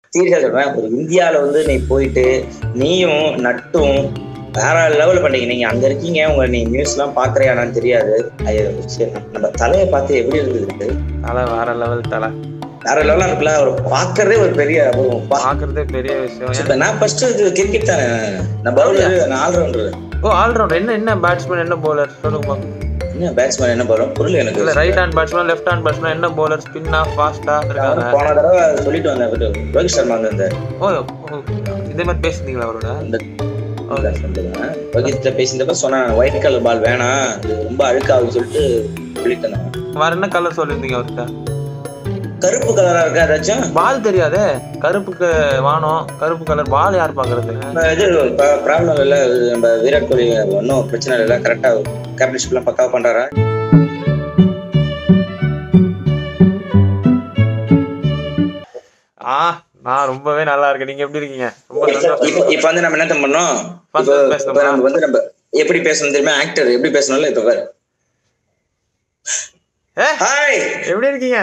சீரியஸா சொல்றேன் ஒரு இந்தியால வந்து நீ போயிட்டு நீயும் நட்டும் வேற லெவல் பண்ணீங்க நீங்க அங்க இருக்கீங்க உங்க நீ நியூஸ் எல்லாம் பாக்குறியானான்னு தெரியாது ஐயோ, சரி, நம்ம தலையை பார்த்து எப்படி இருந்தது தலை வேற லெவல் தலை வேற லெவலா இருக்குல்ல ஒரு பாக்குறதே ஒரு பெரிய அனுபவம். பா- பாக்குறதே பெரிய விஷயம் இப்ப நான் ஃபர்ஸ்ட் இது கிரிக்கெட் தானே நான் பவுலர் நான் ஆல்ரவுண்டர் ஓ ஆல்ரவுண்டர் என்ன என்ன பேட்ஸ்மேன் என்ன bowler சொல்லுங்க பாப்போம். என்ன பேட்ஸ்மேன் என்ன போறோம் பொருள் எனக்கு இல்ல right hand batsman left hand batsman என்ன bowler ஸ்பின்னா ஃபாஸ்டா இருக்காங்க நான் போன தடவை சொல்லிட்டு வந்தேன் but ரோஹித் சர்மா வந்து இந்த ஓ ஓ, இதே மாதிரி பேசுனீங்களா அவரோட இந்த ரோஹித் பேசினப்ப சொன்னேன் ஒயிட் கலர் பால் வேணாம் இது ரொம்ப அழுக்காகுன்னு சொல்லிட்டு சொல்லிட்டு இருந்தேன் வேற என்ன கலர் சொல்லியிருந்தீங்க அவர்கிட்ட கருப்பு கலரா இருக்கா ஏதாச்சும் பால் தெரியாதே கருப்புக்கு வானம் கருப்பு கலர் பால் யார் பாக்குறது நம்ம இது ப்ராப்ளம் இல்ல இது நம்ம விராட் கோலி ஒன்றும் பிரச்சனை இல்லை கரெக்டா கேப்டன்ஷிப் எல்லாம் பக்காவா பண்றாரா ஆ நான் ரொம்பவே நல்லா இருக்கேன் நீங்க எப்படி இருக்கீங்க ரொம்ப சந்தோஷம் இப்ப இப்ப வந்து நம்ம என்ன பண்ணோம் First இப்போ பேசணுமா? இப்ப நம்ம வந்து நம்ம எப்படி பேசணும் தெரியுமா ஆக்டர் எப்படி பேசணும்ல இப்ப பாரு ஏ ஹாய் எப்படி இருக்கீங்க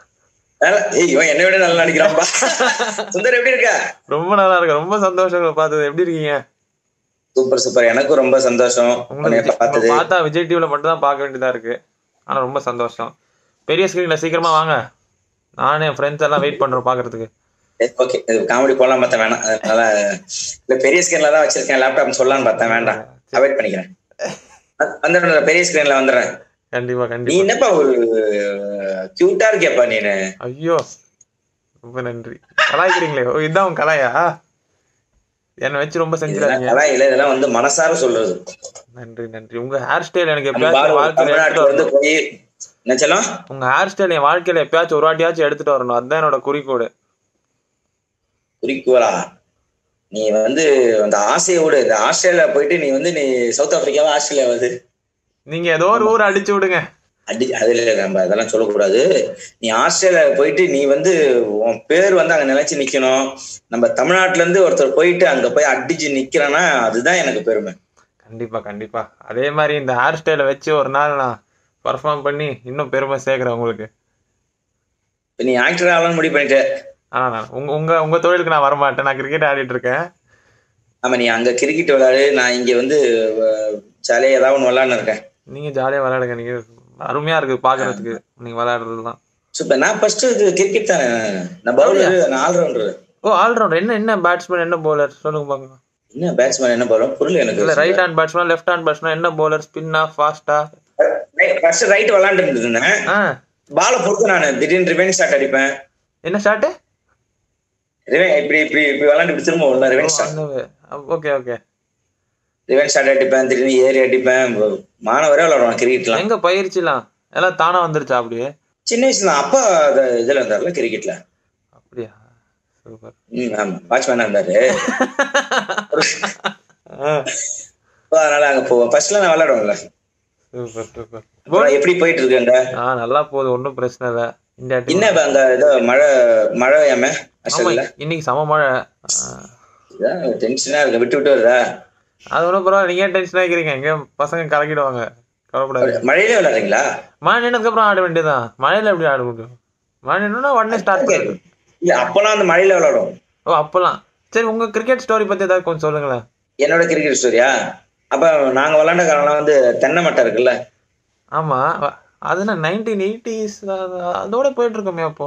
ஏய் இவன் என்னை விட நல்லா நடிக்கிறான்பா சுந்தர் எப்படி இருக்க ரொம்ப நல்லா இருக்கு ரொம்ப சந்தோஷம் உங்களை பார்த்தது எப்படி இருக்கீங்க சூப்பர் சூப்பர் எனக்கும் ரொம்ப சந்தோஷம் உன்னை உங்களுக்கு பார்த்தது உங்களை பார்த்தா விஜய் டிவில மட்டும் தான் பார்க்க வேண்டியதா இருக்கு ஆனா ரொம்ப சந்தோஷம் பெரிய ஸ்கிரீன்ல சீக்கிரமா வாங்க நானே என் ஃப்ரெண்ட்ஸ் எல்லாம் வெயிட் பண்றோம் பாக்குறதுக்கு ஓகே இது காமெடி போலாம் பார்த்தேன் வேணாம் அதனால இல்ல பெரிய ஸ்கிரீன்ல தான் வச்சிருக்கேன் லேப்டாப் சொல்லலாம்னு பார்த்தேன் வேண்டாம் அவாய்ட் பண்ணிக்கிறேன் வ- வந்துடுறேன் பெரிய ஸ்கிரீன்ல வந்துடுறேன் கண்டிப்பா நீ கண்டிப்பா என்னப்பா ஒரு கியூட்டா இருக்கியப்பா நீனு ஐயோ ரொம்ப நன்றி கலாய்க்கிறீங்களே ஓ இதுதான் உங்க கலாயா என்னை வச்சு ரொம்ப இதெல்லாம் செஞ்சிடாதீங்க கலாய் இல்ல இதெல்லாம் வந்து மனசார சொல்றது நன்றி நன்றி உங்க ஹேர் ஸ்டைல் எனக்கு நம்ம எப்பயாச்சும் பாரு, வாழ்க்கையில எடுத்துட்டு தமிழ்நாட்டுல வந்து வரணும் போய் நினைச்சலாம் உங்க ஹேர் ஸ்டைல் என் வாழ்க்கையில எப்பயாச்சும் ஒரு வாட்டியாச்சும் எடுத்துட்டு வரணும் அதுதான் என்னோட குறிக்கோடு குறிக்கோளா நீ வந்து அந்த ஆசையை விடு இந்த ஆஸ்திரேலியா போயிட்டு நீ வந்து நீ சவுத் ஆப்பிரிக்காவா ஆஸ்திரேலியா வந்து நீங்க ஏதோ ஒரு ஊர் அடிச்சு விடுங்க அடி அதுல நம்ம அதெல்லாம் சொல்லக்கூடாது நீ ஆஸ்திரேலியா போயிட்டு நீ வந்து உன் பேர் வந்து அங்க நிலைச்சு நிக்கணும் நம்ம தமிழ்நாட்டுல இருந்து ஒருத்தர் போயிட்டு அங்க போய் அடிச்சு நிக்கிறேன்னா அதுதான் எனக்கு பெருமை கண்டிப்பா கண்டிப்பா அதே மாதிரி இந்த ஹேர் ஸ்டைலை வச்சு ஒரு நாள் நான் பர்ஃபார்ம் பண்ணி இன்னும் பெருமை சேர்க்கிறேன் உங்களுக்கு இப்ப நீ ஆக்டர் ஆகலாம்னு முடிவு பண்ணிட்ட ஆனா நான் உங்க உங்க உங்க தொழிலுக்கு நான் வரமாட்டேன் நான் கிரிக்கெட் ஆடிட்டு இருக்கேன் ஆமா நீ அங்க கிரிக்கெட் விளையாடு நான் இங்க வந்து அஹ், ஜாலியா ஏதாவது ஒன்று விளையாடுன்னு இருக்கேன் நீங்க ஜாலியா விளையாடுங்க நீங்க அருமையா இருக்கு பாக்குறதுக்கு நீங்க விளையாடுறது தான் சூப்பர் நான் ஃபர்ஸ்ட் இது கிரிக்கெட் தானே நான் பவுலர் நான் ஆல்ரவுண்டர் ஓ ஆல்ரவுண்டர் என்ன என்ன பேட்ஸ்மேன் என்ன bowler சொல்லுங்க பாக்கலாம் என்ன பேட்ஸ்மேன் என்ன போறோம் பொருள் எனக்கு இல்ல right hand batsman left hand batsman என்ன bowler ஸ்பின்னா ஃபாஸ்டா ஃபர்ஸ்ட் ரைட் விளாண்டு இருந்தேன் ஆ பாலை பொறுத்து நான் திடீர்னு ரிவென்ஸ் ஷாட் அடிப்பேன் என்ன ஷாட்டு ரிவென் இப்படி இப்படி இப்படி விளாண்டு இப்படி திரும்ப ஒன்று reverse shot okay okay reverse shot அடிப்பேன் திடீர்னு ஏறி அடிப்பேன் மாணவரே விளாடுவான் கிரிக்கெட்லாம் எங்க பயிற்சிலாம் எல்லாம் தானா வந்துருச்சா அப்படியே சின்ன வயசுல தான் அப்பா அது இதுல இருந்தார்ல கிரிக்கெட்ல அப்படியா சூப்பர் ம் ஆமா வாட்ச்மேனா இருந்தாரு அப்ப அதனால அங்க போவோம் ஃபர்ஸ்ட்ல நான் விளையாடுவேன்ல சூப்பர் சூப்பர் அப்புறம் எப்படி போயிட்டு இருக்குங்க ஆ நல்லா போகுது ஒன்றும் பிரச்சனை இல்லை இந்தியா டீம் என்ன இப்ப அங்க ஏதோ மழை மழை ஏம ஆமா அசல்ல இன்னைக்கு சம மழை ஆ, டென்ஷனா இருக்கு விட்டு விட்டு வருதா அது ஒன்றும் பரவாயில்ல நீங்க டென்ஷன் ஆகிக்கிறீங்க எங்க பசங்க கலக்கிடுவாங்க கவலைப்படாது மழையிலே விளையாடுறீங்களா மழை நின்னதுக்கு அப்புறம் ஆட வேண்டியதுதான் மழையில எப்படி ஆட முடியும் மழை நின்னா உடனே ஸ்டார்ட் பண்ணுது இல்ல அப்பெல்லாம் அந்த மழையில விளையாடும் ஓ அப்பெல்லாம் சரி உங்க கிரிக்கெட் ஸ்டோரி பத்தி ஏதாவது கொஞ்சம் சொல்லுங்களேன் என்னோட கிரிக்கெட் ஸ்டோரியா அப்ப நாங்க விளையாண்ட காலம்லாம் வந்து தென்னை மட்டை இருக்குல்ல ஆமா வ- அதுனா நைன்டீன் எயிட்டிஸ் அதோட போயிட்டு இருக்கோமே அப்போ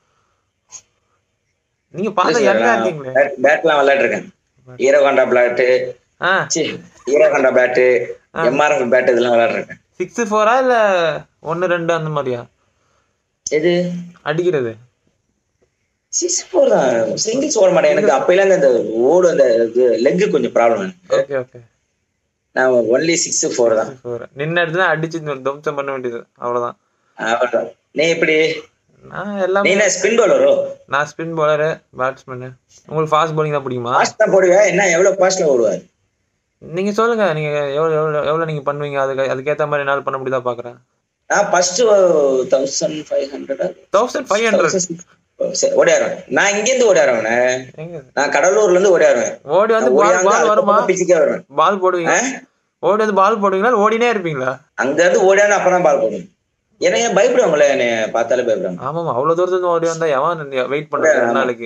நீங்க பார்த்தா யங்கா இருக்கீங்களே பேட் பேட்லாம் விளையாடுறேன் ஹீரோ ஹாண்டா பிளாட்டு ஆ Hero Honda bat MRF bat இதெல்லாம் விளையாடுறேன் சிக்ஸ் ஃபோரா இல்ல ஒன்னு ரெண்டு அந்த மாதிரியா எது அடிக்கிறது சிக்ஸ் ஃபோர் தான் சிங்கிள்ஸ் ஓட மாட்டேன் எனக்கு அப்பையில இந்த ஓடு அந்த லெக் கொஞ்சம் ப்ராப்ளம் ஓகே ஓகே நான் ஒன்லி சிக்ஸ் ஃபோர் தான் ஃபோர் நின்ன இடத்துல அடிச்சு துவம்சம் பண்ண வேண்டியது அவ்வளவுதான் அவ்வளவுதான். நீ எப்படி நான் நீ எல்லாமே என்ன ஸ்பின் பவுலரோ நான் ஸ்பின் bowler பேட்ஸ்மேனு உங்களுக்கு ஃபாஸ்ட் bowling தான் பிடிக்குமா ஃபாஸ்ட் தான் போடுவியா என்ன எவ்வளவு ஃபாஸ்ட்ல ஓடுவார் நீங்க சொல்லுங்க நீங்க எவ்வளவு எவ்வளவு எவ்வளவு நீங்க பண்ணுவீங்க அதுக்கு அதுக்கேத்த மாதிரி என்னால பண்ண முடியுதா பாக்குறேன் நான் first thousand five hundred thousand five hundred ஓடியாருவேன் நான் இங்க இருந்து ஓடியாருவேன் எங்க நான் கடலூர்ல இருந்து ஓடியாருவேன் ஓடி வந்து பால் பால் வருமா பிச்சுக்கே வருவேன் பால் போடுவீங்க ஓடி வந்து பால் போடுவீங்களா இல்ல ஓடினே இருப்பீங்களா அங்க இருந்து ஓடியாந்து அப்புறம் பால் போடுவேன் ஏன்னா ஏன் பயப்படுவாங்களே என்னைய பார்த்தாலே பயப்படுவாங்க ஆமாமா அவ்வளவு தூரத்துல இருந்து ஓடி வந்தா எவன் வெயிட் பண்றது ரெண்டு நாளைக்கு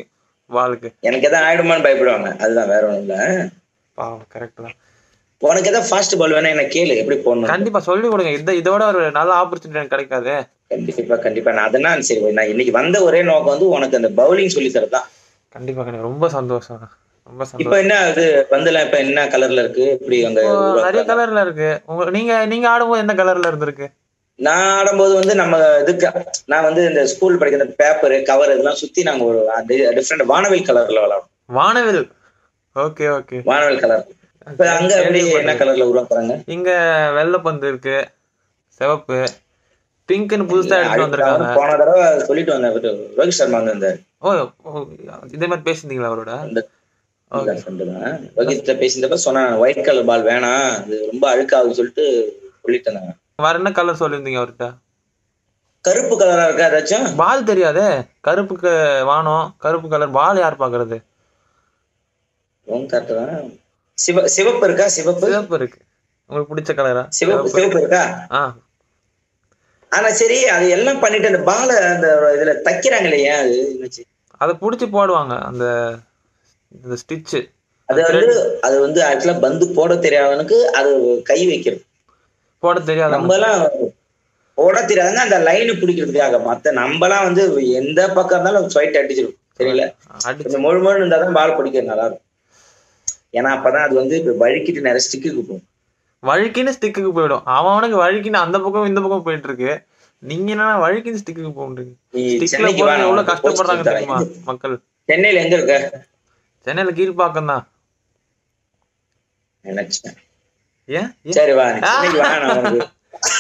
வாளுக்கு எனக்கு எதாவது ஆயிடுமான்னு பயப்படுவாங்க அதுதான் வேற ஒண்ணும் இல்ல பாவம் கரெக்ட் தான் உனக்கு ஏதாவது ஃபாஸ்ட் பால் வேணா என்ன கேளு எப்படி போடணும் கண்டிப்பா சொல்லி கொடுங்க இந்த இதோட ஒரு நல்ல ஆப்பர்ச்சுனிட்டி எனக்கு கிடைக்காது கண்டிப்பா கண்டிப்பா நான் அதெல்லாம் சரி நான் இன்னைக்கு வந்த ஒரே நோக்கம் வந்து உனக்கு அந்த பவுலிங் சொல்லி தரதான் கண்டிப்பா கண்டிப்பா ரொம்ப சந்தோஷம் ரொம்ப இப்ப சந்தோஷம் என்ன அது பந்தெல்லாம் இப்ப என்ன கலர்ல இருக்கு இப்படி அங்க இப்போ நிறைய உருவாக்குறாங்க? கலர்ல இருக்கு உங்க நீங்க நீங்க ஆடும்போது எந்த கலர்ல இருந்திருக்கு நான் ஆடும்போது வந்து நம்ம இதுக்கு நான் வந்து இந்த ஸ்கூல் படிக்கிற பேப்பர் கவர் இதெல்லாம் சுத்தி நாங்க ஒரு டிஃப்ரெண்ட் வானவில் கலர்ல விளையாடும் வானவில் ஓகே ஓகே வானவில் கலர் இப்ப அங்க எப்படி என்ன கலர்ல உருவாக்குறாங்க இங்க வெள்ளை பந்து இருக்கு சிவப்பு பிங்க்னு புதுசா எடுத்து வந்திருக்காங்க போன தடவை சொல்லிட்டு வந்தேன் இவரு ரோஹித் சர்மா வந்து இந்த ஓ ஓ, இதே மாதிரி பேசியிருந்தீங்களா அவரோட இந்த ரோஹித் பேசினப்ப சொன்னாங்க ஒயிட் கலர் பால் வேணாம் அது ரொம்ப அழுக்காகுதுன்னு சொல்லிட்டு சொல்லிட்டு இருந்தாங்க வேற என்ன கலர் சொல்லியிருந்தீங்க அவர்கிட்ட கருப்பு கலரா இருக்கா ஏதாச்சும் பால் தெரியாதே கருப்புக்கு வானம் கருப்பு கலர் பால் யார் பாக்குறது கரெக்ட் தான் சிவ சிவப்பு இருக்கா சிவப்பு சிவப்பு இருக்கு உங்களுக்கு பிடிச்ச கலரா சிவப்பு சிவப்பு இருக்கா ஆ ஆனா சரி அது எல்லாம் பண்ணிட்டு அந்த பால அந்த இதுல தைக்கிறாங்க இல்லையா அது என்னாச்சு? அதை புடிச்சு போடுவாங்க அந்த இந்த ஸ்டிச்சு அது வந்து அது வந்து ஆக்சுவலா பந்து போட தெரியாதவனுக்கு அது கை வைக்கிறது போட தெரியாத நம்ம எல்லாம் போட தெரியாதுங்க அந்த லைன் பிடிக்கிறதுக்காக மத்த நம்ம எல்லாம் வந்து எந்த பக்கம் இருந்தாலும் ஸ்வைட் அடிச்சிடும் தெரியல அடிச்சு கொஞ்சம் முழு முழு இருந்தா தான் பால் பிடிக்கிறது நல்லா இருக்கும் ஏன்னா அப்பதான் அது வந்து இப்ப வழுக்கிட்டு நிறைய ஸ்டிக்கு போகும் வழுக்கின்னு ஸ்டிக்குக்கு போயிடும் அவன் அவனுக்கு வழுக்கின்னு அந்த பக்கம் இந்த பக்கம் போயிட்டு இருக்கு நீங்க என்ன வழுக்கின்னு ஸ்டிக்குக்கு போகுன்றீங்க நீ ஸ்டிக்ல சென்னைக்கு வா போய் நான் எவ்வளவு உனக்கு post கஷ்டப்படுறாங்க தரேன். தெரியுமா மக்கள் சென்னையில எங்க இருக்க சென்னையில கீழ்பாக்கம் தான் நினைச்சேன் ஏன் ஏன்? சரி வா நீ சென்னைக்கு வா நான் உனக்கு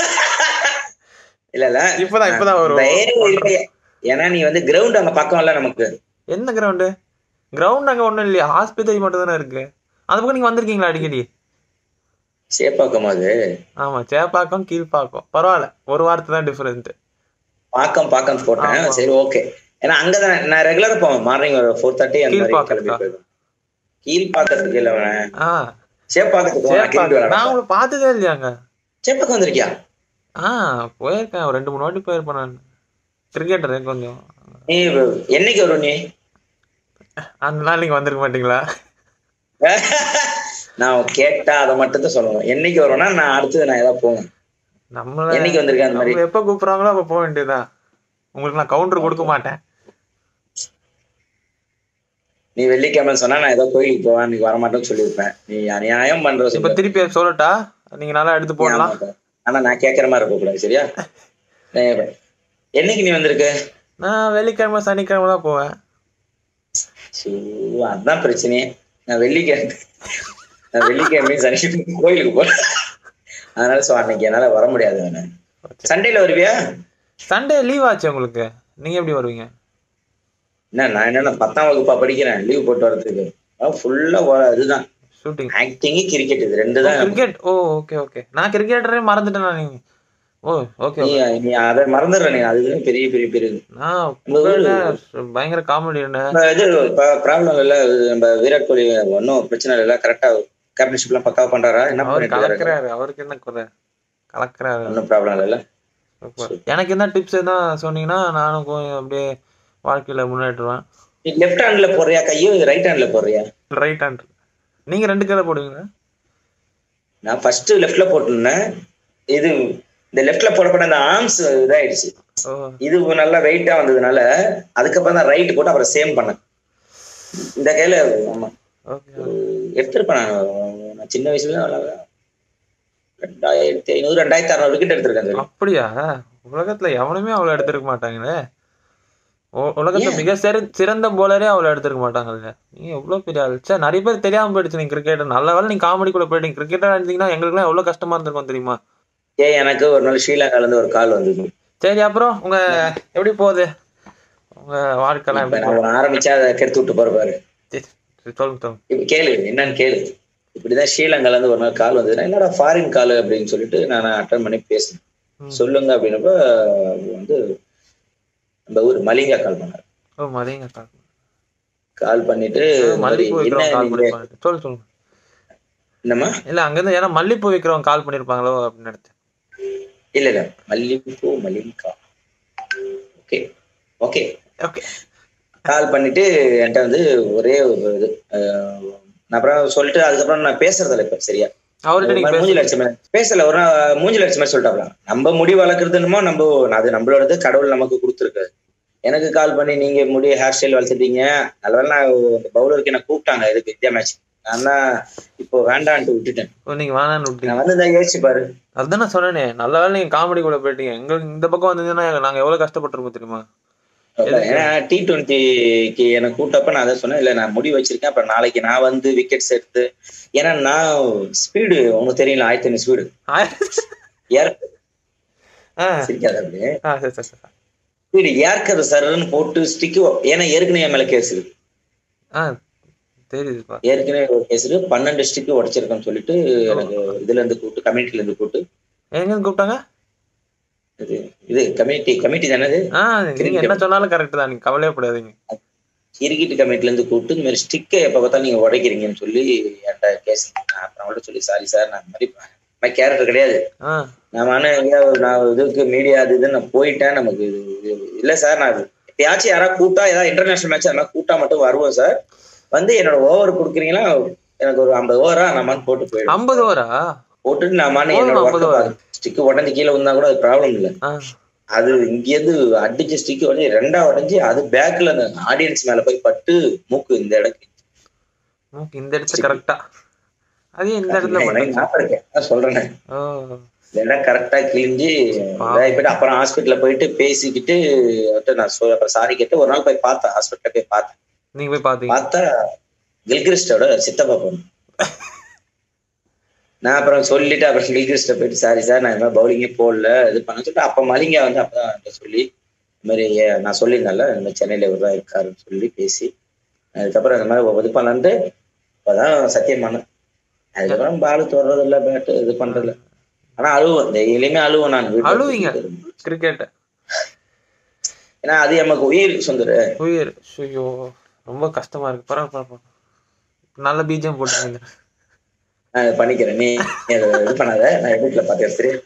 இல்ல இல்ல இப்பதான் இப்பதான் ஒரு தைரியம் இருக்கு. ஏன்னா நீ வந்து கிரவுண்ட் அங்க பக்கம் இல்ல நமக்கு என்ன கிரவுண்டு கிரவுண்ட் அங்க ஒண்ணும் இல்லையா ஆஸ்பத்திரி மட்டும் தானே இருக்கு அந்த பக்கம் நீங்க வந்திருக்கீங்களா அடிக்கடி சேப்பாக்கம் அது ஆமா சேப்பாக்கம் கீழ்பாக்கம் பரவாயில்ல ஒரு வாரத்து தான் டிஃபரெண்ட் பாக்கம் பாக்கம் போட்டேன் ஆமா. சரி ஓகே ஏன்னா அங்கதான் நான் ரெகுலரா போவேன் மார்னிங் ஒரு ஃபோர் தேர்ட்டி அந்த மாதிரி கீழ்பாக்கத்துக்கா? கிளம்பி போயிடுவேன் கீழ் பாக்கத்துக்கு இல்ல அவன் ஆ சேப்பாக்கத்துக்கு போவேன், கிளம்பி சேப்பாக்கம் நான் வரேன் உங்களை பார்த்ததே இல்லையாங்க சேப்பாக்கம் வந்திருக்கியா ஆ போயிருக்கேன் ஒரு ரெண்டு மூணு வாட்டி போயிருப்பேன் நான் கிரிக்கெட்டர் கொஞ்சம் நீ என்னைக்கு வரும் நீ அந்த நாள் நீங்க வந்திருக்க மாட்டீங்களா நான் கேட்டா அதை மட்டும் தான் சொல்லணும் என்னைக்கு வரும்னா நான் அடுத்தது நான் ஏதாவது போவேன் நம்மள என்னைக்கு வந்திருக்கேன் அந்த மாதிரி நம்ம எப்ப கூப்பிடுறாங்களோ அப்ப போக வேண்டியதுதான் உங்களுக்கு நான் கவுண்டர் கொடுக்க மாட்டேன் நீ வெள்ளிக்கிழமை சொன்னா நான் ஏதோ கோயிலுக்கு போவேன் நீ வரமாட்டேன்னு சொல்லியிருப்பேன் நீ அநியாயம் பண்ற இப்ப சொல்லு திருப்பி சொல்லட்டா நீங்க நல்லா எடுத்து போடலாம் ஆனா நான் கேட்கற மாதிரி இருக்க கூடாது சரியா நான் என்னைக்கு நீ வந்திருக்க நான் வெள்ளிக்கிழமை சனிக்கிழமை தான் போவேன் சோ, அதான் பிரச்சனையே நான் வெள்ளிக்கிழமை நான் வெள்ளிக்கிழமை சனிக்கிழமை கோயிலுக்கு போறேன் அதனால சோ அன்னைக்கு என்னால வர முடியாது நானு சண்டேல வருவியா சண்டே லீவ் ஆச்சு உங்களுக்கு நீங்க எப்படி வருவீங்க என்ன நான் என்ன பத்தாம் வகுப்பா படிக்கிறேன் லீவ் போட்டு வரதுக்கு ஃபுல்லா இதுதான் ஷூட்டிங் ஆக்டிங் கிரிக்கெட் இது ரெண்டு தான் கிரிக்கெட் ஓ ஓகே ஓகே நான் கிரிக்கெட்டரே மறந்துட்டேன் நான் நீங்க ஓ ஓகே நீ நீ அதை மறந்துடுற நீ அதுதான் பெரிய பெரிய பெரிய இது. நான் புகழ்ல பயங்கர காமெடி என்ன நம்ம இது ப்ராப்ளம் இல்ல இது நம்ம விராட் கோலி ஒன்றும் பிரச்சனை இல்லை கரெக்டா கேப்டன்ஷிப் எல்லாம் பக்காவா பண்றாரா என்ன அவர் பண்ணிட்டு இருக்காரு கலக்குறாரு அவருக்கு என்ன குறை கலக்குறாரு ஒன்றும் ப்ராப்ளம் இல்ல Super. எனக்கு என்ன டிப்ஸ் எதனா சொன்னீங்கன்னா நானும் கொஞ்சம் அப்படியே வாழ்க்கையில முன்னேற்றுவேன் நீ லெஃப்ட் ஹேண்ட்ல போடுறியா கையோ ரைட் ஹேண்ட்ல போடுறியா ரைட் ஹேண்ட் நீங்க ரெண்டு கையில போடுவீங்க நான் ஃபர்ஸ்ட் லெஃப்ட்ல போட்டிருந்தேன் இது இந்த லெஃப்ட்ல போடப்பட அந்த ஆர்ம்ஸ் இதாயிடுச்சு ஓ இது நல்லா வெயிட்டா வந்ததுனால அதுக்கப்புறம் தான் ரைட் போட்டு அப்புறம் சேம் பண்ணேன் இந்த கையில ஆமா ஓகே எடுத்திருப்பேன் நான் நான் சின்ன வயசுல நல்லா ரெண்டாயிரத்தி ஐநூறு ரெண்டாயிரத்தி அறுநூறு விக்கெட் எடுத்திருக்கேன் தெரியும். அப்படியா உலகத்துல எவனுமே அவ்வளவு எடுத்திருக்க மாட்டாங்களே உ- உலகத்துல மிக சிற சிறந்த போலரே அவ்வளவு எடுத்திருக்க மாட்டாங்கல்ல நீங்க எவ்வளவு பெரிய ஆள் சே நிறைய பேர் தெரியாம போயிடுச்சு நீங்க கிரிக்கெட் நல்ல வேலை நீங்க காமெடிக்குள்ள போயிட்டீங்க கிரிக்கெட்டா இருந்தீங்கன்னா எங்களுக்குலாம் எவ்வளவு கஷ்டமா இருந்திருக்கும் தெரியுமா ஏன் எனக்கு ஒரு நாள் ஸ்ரீலங்கால இருந்து ஒரு கால் வந்தது சரி அப்புறம் உங்க எப்படி போகுது உங்க வாழ்க்கைலாம் இப்ப எப்படி நான் ஒண்ணு ஆரம்பிச்சா அதை கெடுத்து விட்டு போற பாரு சரி, சரி, சொல்லுங்க சொல்லுங்க இப்ப கேளு என்னன்னு கேளு இப்படிதான் ஸ்ரீலங்கால இருந்து ஒரு நாள் கால் வந்ததுன்னா என்னடா ஃபாரின் கால் அப்படின்னு சொல்லிட்டு நான் அட்டன் பண்ணி பேசினேன் ம். சொல்லுங்க அப்படின்னப்ப அவர் வந்து நம்ம ஊர் மலிங்கா கால் பண்ணார் ஓ மதியங்க கால் கால் பண்ணிட்டு இந்த மாதிரி மல்லிப்பூ என்ன விற்கிறவங்க கால் நீங்க பண்ணிருப்பாங்க சொல்லு சொல்லுங்க என்னம்மா இல்ல அங்கிருந்து ஏன்னா மல்லிப்பூ விற்கிறவங்க கால் பண்ணிருப்பாங்களோ அப்படின்னு நினைச்சேன் இல்ல இல்ல மல்லிப்பூ Malinga okay okay okay call பண்ணிட்டு என்கிட்ட வந்து ஒரே ஒரு இது அஹ், நான் அப்புறம் சொல்லிட்டு அதுக்கப்புறம் நான் பேசுறதில்ல இப்ப சரியா அவர்கிட்ட ஒரு நீங்க மாதிரி பேச மூஞ்சில அடிச்ச மாதிரி பேசல ஒரு நாள் மூஞ்சில அடிச்ச மாதிரி சொல்லிட்டாப்ல நம்ம முடி வளர்க்குறதுன்னுமோ நம்ம அது நம்மளோடது கடவுள் நமக்கு கொடுத்துருக்காரு எனக்கு கால் பண்ணி நீங்க முடி ஹேர் ஸ்டைல் வளர்த்துட்டீங்க நல்லவேளை நான் பவுலருக்கு என்ன கூப்பிட்டாங்க இதுக்கு இந்தியா மேட்ச் நான் தான் இப்போ வேண்டான்ட்டு விட்டுட்டேன் ஓ, நீங்க வேணான்னு விட்டீங்க நான் வந்து இந்த யோசிச்சு பாரு அதுதான் நான் சொன்னேனே நல்ல வேளை நீங்க காமெடிக்குள்ள போயிட்டீங்க எங்களுக்கு இந்த பக்கம் வந்தீங்கன்னா நாங்க எவ்வளவு கஷ்டப்பட்டிருப்போம் தெரியுமா எதுக்கு? ஏன்னா டி டுவெண்ட்டிக்கு எனக்கு கூட்டப்ப நான் அதை சொன்னேன் இல்ல நான் முடி வச்சிருக்கேன் அப்புறம் நாளைக்கு நான் வந்து விக்கெட்ஸ் எடுத்து ஏன்னா நான் ஸ்பீடு உனக்கு தெரியல ஆயிரத்தி ஐநூறு ஸ்பீடு ஏர் ஆ சிரிக்காத அப்படியே ஆ சரி சரி சரி ஸ்பீடு ஏற்கர் சரன்னு போட்டு ஸ்டிக்கு ஏன்னா ஏற்கனவே என் மேல கேஸ் இருக்கு ஆ தெரியுதுப்பா ஏற்கனவே ஒரு கேஸ் இருக்கு பன்னெண்டு ஸ்டிக்கு உடைச்சிருக்கேன்னு சொல்லிட்டு எனக்கு இதுல இருந்து கூப்பிட்டு கம்யூனிட்டில இருந்து கூப்பிட்டு எங்க இருந்து கூப்பிட்டாங்க இது இது கம்யூனிட்டி கமிட்டி தானே இது ஆ நீங்க என்ன சொன்னாலும் கரெக்ட் தான் நீங்க கவலையப்படாதீங்க கிரிக்கெட் கமிட்டில இருந்து கூப்பிட்டு இந்த மாதிரி ஸ்டிக்கை எப்ப பார்த்தா நீங்க உடைக்கிறீங்கன்னு சொல்லி என்கிட்ட கேஸ் அப்புறம் அவங்கள்ட்ட சொல்லி சாரி சார் நான் இந்த மாதிரி மாதிரி கேரக்டர் கிடையாது ஆ நான் ஆனா எங்கேயா நான் இதுக்கு மீடியா அது இதுன்னு நான் போயிட்டேன் நமக்கு இது இது- இல்ல சார் நான் எப்பயாச்சும் யாராவது கூட்டா ஏதாவது இன்டர்நேஷனல் மேட்ச் அந்த மாதிரி கூட்டா மட்டும் வருவோம் சார் வந்து என்னோட ஓவர் கொடுக்குறீங்களா எனக்கு ஒரு ஐம்பது ஓவரா நான் போட்டு போயிடும் ஐம்பது ஓவரா போட்டுட்டு நான் மானே போதும், என்னோட 50 over. ஸ்டிக்கு உடஞ்சி கீழே வந்தா கூட அது ப்ராப்ளம் இல்ல ஆ அது இங்கேருந்து அடிச்ச ஸ்டிக்கு உடஞ்சி ரெண்டா உடஞ்சி அது பேக்ல அந்த ஆடியன்ஸ் மேல போய் பட்டு மூக்கு இந்த இடத்துக்கு மூக்கு இந்த இடத்துல கரெக்டா அது இந்த இடத்துல எனக்கு மட்டும் ஞாபகம் இருக்கேன் நான் சொல்றேன் ஓ இந்த இடம் கரெக்டா கிழிஞ்சு பாவம். இதாகி போயிட்டு அப்புறம் ஹாஸ்பிட்டல்ல போயிட்டு பேசிக்கிட்டு அவர்ட்ட நான் சொ- அப்புறம் சாரி கேட்டு ஒரு நாள் போய் பார்த்தேன் ஹாஸ்பிட்டல்ல போய் பார்த்தேன் நீங்க போய் பாத்தீங்க பார்த்தா கில்கிரிஸ்டோட சித்தப்பா பொண்ணு நான் அப்புறம் சொல்லிட்டு அப்புறம் கில்கிரிஸ்ட போயிட்டு சாரி சார் நான் இந்த மாதிரி பவுலிங்கே போடல இது பண்ண சொல்லிட்டு அப்ப மலிங்கா வந்து அப்பதான் என்கிட்ட சொல்லி இந்த மாதிரி ஏ- நான் சொல்லியிருந்தேன்ல இந்த மாதிரி சென்னையில இவர் தான் இருக்காருன்னு சொல்லி பேசி அதுக்கப்புறம் இந்த மாதிரி இது பண்ணலான்ட்டு இப்பதான் சத்தியம் பண்ணேன் அதுக்கப்புறம் பால் தொடறது இல்ல பேட்டு இது பண்றது இல்ல ஆனா அழுவும் டெய்லியுமே அழுவும் நான் வீட்டுல அழுவீங்க? கிரிக்கெட் ஏன்னா அது நமக்கு உயிர் சுந்தர் உயிர் ஐயோ ரொம்ப கஷ்டமா இருக்கு பரவாயில்ல பரவாயில்ல நல்ல பீஜம் போட்டுருங்க நான் இதை பண்ணிக்கிறேன் நீ அதை இது பண்ணாத நான் வீட்டுல பார்த்து எடுத்துரு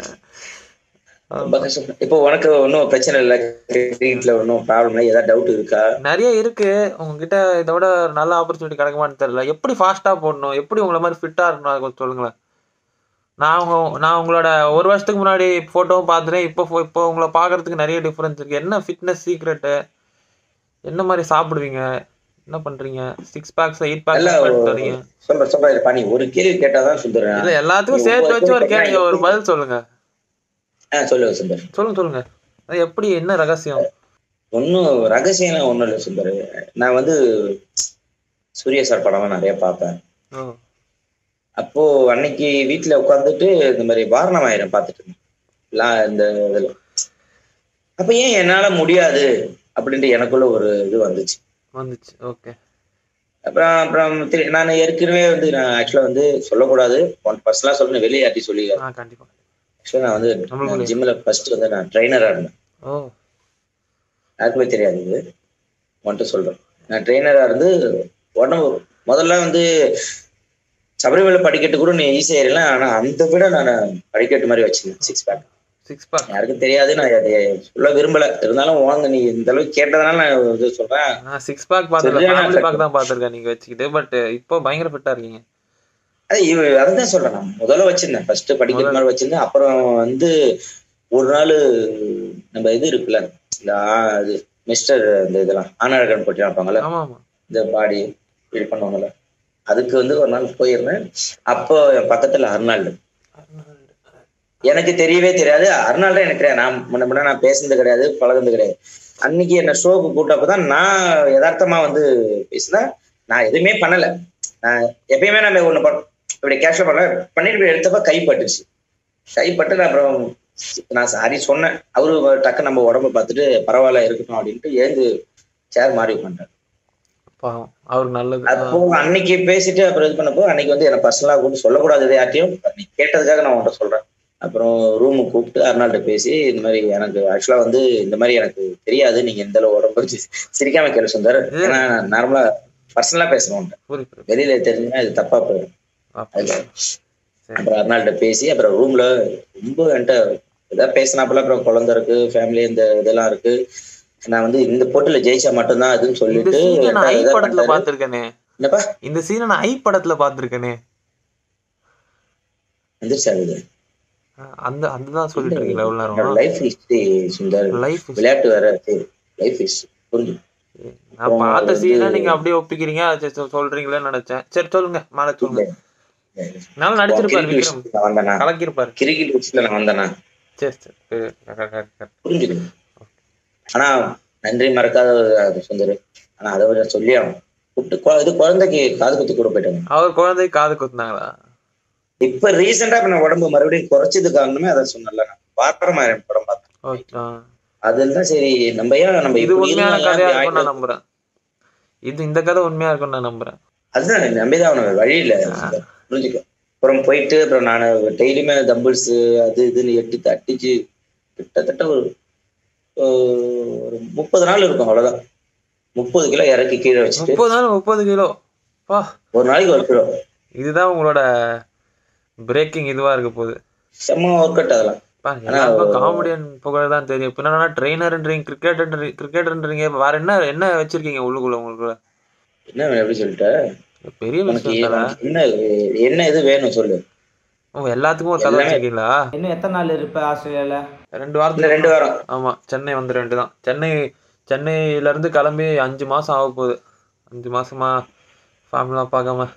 ரொம்ப கஷ்டம் இப்போ உனக்கு ஒன்றும் பிரச்சனை இல்லை வீட்டுல ஒன்றும் ப்ராப்ளம் இல்லை ஏதாவது டவுட் இருக்கா நிறைய இருக்கு உங்ககிட்ட இதை விட ஒரு நல்ல ஆப்பர்ச்சுனிட்டி கிடைக்குமான்னு தெரியல எப்படி ஃபாஸ்டா போடணும் எப்படி உங்களை மாதிரி ஃபிட்டா இருக்கணும் அதை கொஞ்சம் சொல்லுங்களேன் நான் உங்க நான் உங்களோட ஒரு வருஷத்துக்கு முன்னாடி போட்டோவும் பார்த்துட்டேன் இப்போ pho- இப்போ உங்களை பார்க்கறதுக்கு நிறைய டிஃபரன்ஸ் இருக்கு என்ன ஃபிட்னஸ் சீக்ரெட்டு என்ன மாதிரி சாப்பிடுவீங்க என்ன பண்றீங்க சிக்ஸ் பேக்ஸ் எயிட் நல்லா பேக்ஸ் வரீங்க சொல்ற சொல்ற இருப்பா நீ ஒரு கேள்வி கேட்டாதான் சுந்தர் இல்ல எல்லாத்துக்கும் நீ சேர்த்து வச்சு ஒரு ஒவ்வொரு கேள்வி ஒரு கேள்வி பதில் சொல்லுங்க ஆ சொல்லு சுந்தர் சொல்லுங்க சொல்லுங்க அது எப்படி என்ன ரகசியம் ஒன்றும் ரகசியம்லாம் ஒன்றும் இல்லை சுந்தர் நான் வந்து சூரிய சார் படம்லாம் நிறைய பார்ப்பேன் ஓ, அப்போ அன்னைக்கு வீட்டுல உட்காந்துட்டு இந்த மாதிரி வாரணமாயிரம் பார்த்துட்டு இருந்தேன் லா- இந்த இதுல அப்ப ஏன் என்னால முடியாது அப்படின்ட்டு எனக்குள்ள ஒரு இது வந்துச்சு வந்துச்சு ஓகே அப்புறம் அப்புறம் திரு- நான் ஏற்கனவே வந்து நான் ஆக்சுவலா வந்து சொல்லக்கூடாது ஒன் பர்சனலா சொல்லணும் வெளியே யாட்டி சொல்லி ஆ கண்டிப்பா ஆக்சுவலா நான் வந்து நம்மளுக்குள்ளே. ஜிம்ல ஃபர்ஸ்ட் வந்து நான் ட்ரைனரா இருந்தேன் ஓ யாருக்குமே தெரியாது இது உன்கிட்ட சொல்றேன் நான் ட்ரெயினரா இருந்து உடம்பு முதல்ல வந்து சபரிமலை படிக்கட்டு கூட நீ ஈஸியா ஏறலாம் ஆனா அந்த விட நான் படிக்கட்டு மாதிரி வச்சிருந்தேன் சிக்ஸ் பேக் சிக்ஸ் பேக் யாருக்கும் தெரியாது நான் அதை சொல்ல விரும்பல இருந்தாலும் வாங்க நீ இந்த அளவுக்கு கேட்டதுனால நான் இது சொல்றேன் நான் சிக்ஸ் பேக் பார்த்துருக்கேன் சரியான ஃபேமிலி fit. பேக் தான் பார்த்துருக்கேன் நீங்க வச்சுக்கிட்டு பட் இப்போ பயங்கர ஃபிட்டா இருக்கீங்க அது இவ அதான் சொல்றேன் நான் முதல்ல வச்சிருந்தேன் ஃபர்ஸ்ட் படிக்கட்டு மாதிரி வச்சிருந்தேன் அப்புறம் வந்து ஒரு நாள் நம்ம இது இருக்குல்ல இந்த ஆ- இது மிஸ்டர் இந்த இதெல்லாம் ஆனழகன் போட்டி வைப்பாங்கல்ல ஆமா ஆமா இந்த பாடி இது பண்ணுவாங்கல்ல அதுக்கு வந்து ஒரு நாள் போயிருந்தேன் அப்போ என் பக்கத்துல அர்னால்டு எனக்கு தெரியவே தெரியாது அர்னால்டு எனக்கு தெரியாது நான் முன்ன முன்ன நான் பேசுனது கிடையாது பழகுனது கிடையாது அன்னைக்கு என்ன ஷோக்கு கூட்டப்பதான் நான் யதார்த்தமா வந்து பேசினேன் நான் எதுவுமே பண்ணல நான் எப்பயுமே நம்ம ஒண்ணு பண்ண இப்படி கேஷுவல் பண்ண பண்ணிட்டு போய் எடுத்தப்ப கை பட்டுச்சு கை பட்டு நான் அப்புறம் நான் சாரி சொன்னேன் அவரு டக்கு நம்ம உடம்ப பார்த்துட்டு பரவாயில்ல இருக்கட்டும் அப்படின்ட்டு ஏந்து சேர் மாறி உட்காந்துட்டார் பாவம் அவருக்கு நல்லது அப்போ அன்னைக்கு பேசிட்டு அப்புறம் இது பண்ணப்போ அன்னைக்கு வந்து என்ன பர்சனலா கூப்பிட்டு சொல்லக்கூடாது இது யார்ட்டையும் நீ கேட்டதுக்காக நான் உன்கிட்ட சொல்றேன் அப்புறம் ரூமுக்கு கூப்பிட்டு அர்னால்ட்ட பேசி இந்த மாதிரி எனக்கு ஆக்சுவலா வந்து இந்த மாதிரி எனக்கு தெரியாது நீங்க எந்த அளவு உடம்பு வச்சு சிரிக்காம கேள்வி சுந்தர் ஏன்னா நான் நார்மலா பர்சனலா பேசுறேன் உன்கிட்ட புரியுது புரியுது. வெளியில தெரிஞ்சுன்னா இது தப்பா போயிடும் அப்படி. அதுல சரி அப்புறம் அர்னால்ட்ட பேசி அப்புறம் ரூம்ல ரொம்ப என்கிட்ட ஏதாவது பேசினாப்புல அப்புறம் குழந்தை இருக்கு ஃபேமிலி இந்த இதெல்லாம் இருக்கு நான் வந்து இந்த போட்டியில ஜெயிச்சா மட்டும்தான் அதுன்னு இந்த சொல்லிட்டு சீனை நான் ஐ ரெண்டாவது இதா படத்துல பண்ணிட்டாரு. பாத்திருக்கேனே என்னப்பா இந்த சீனை நான் ஐ படத்துல பாத்திருக்கேனே எந்திரிச்சு ஆகுது அந்த அதுதான் சொல்லிட்டு இருக்கீங்களா எவ்வளவு நேரம் லைஃப் ஹிஸ்டரி சுந்தர் லைஃப் விளையாட்டு வேற லைஃப் ஹிஸ்டரி புரிஞ்சு நான் பார்த்த சீனை நீங்க அப்படியே ஒப்பிக்கிறீங்க அது சொ- சொல்றீங்களேன்னு நினைச்சேன் சரி சொல்லுங்க மேல சொல்லுங்க நல்லா நடிச்சிருப்பாரு கிரிக்கெட் விக்ரம் விஷயத்துல நான் வந்தேனா கலக்கிருப்பாரு கிரிக்கெட் விஷயத்துல நான் வந்தேனா சரி சரி சரி, க- க- க- புரிஞ்சுது ஆனா நன்றி மறக்காத ஒரு சுந்தர் ஆனா அதை விட சொல்லி ஆகணும் கூப்பிட்டு கொ- இது குழந்தைக்கு காது குத்தி கூட போயிட்டாங்க அவர் குழந்தை காது குத்துனாங்களா இப்ப ரீசெண்டா இப்ப நான் உடம்பு மறுபடியும் குறைச்சது காரணமே அதை சொன்னல நான் வாட்டமாயிரம் படம் பார்த்தேன் ஓகே, ஆ. அதுல தான் சரி நம்ம ஏன் நம்ம இது இப்படி உண்மையான இருந்தா கதையா ஏன் இருக்கும் நான் இப்படி நம்புறேன் இது இந்த கதை உண்மையா இருக்கும் நான் நம்புறேன் அதுதான் நம்பிதான் அவனுக்கு வழி இல்ல புரிஞ்சுக்க அப்புறம் போயிட்டு அப்புறம் நான் டெய்லியுமே தம்பிள்ஸ் அது இதுன்னு எட்டு தட்டிச்சு கிட்டத்தட்ட ஒரு அஹ், ஒரு முப்பது நாள் இருக்கும் அவ்வளவுதான் முப்பது கிலோ இறக்கி கீழே வச்சுட்டு முப்பது நாள் முப்பது கிலோ பா ஒரு நாளைக்கு ஒரு கிலோ இதுதான் உங்களோட பிரேக்கிங் இதுவா இருக்க போகுது செம்ம ஒர்க் அவுட் அதெல்லாம் பா, எல்லாருக்கும் காமெடியன் புகழ் தான் தெரியும் இப்ப என்னன்னா ட்ரெயினர்ன்றீங்க கிரிக்கெட்ன்றீங்க கிரிக்கெட்ன்றீங்க வேற என்ன என்ன வச்சிருக்கீங்க உள்ளுக்குள்ள உங்களுக்குள்ள என்ன எப்படி சொல்லிட்ட பெரிய உனக்கு விஷயம் தானே உனக்கு என்ன என்ன இது வேணும் சொல்லு ஓ, எல்லாத்துக்கும் ஒரு கதை எல்லாமே- வச்சிருக்கீங்களா இன்னும் எத்தனை நாள் இருப்ப ஆஸ்திரேலியால ரெண்டு இந்த வாரத்துல ரெண்டு வாரம் ஆமா சென்னை வந்து ரெண்டு தான் சென்னை சென்னையில இருந்து கிளம்பி அஞ்சு மாசம் ஆக போகுது அஞ்சு மாசமா ஃபேமிலிலாம் பார்க்காம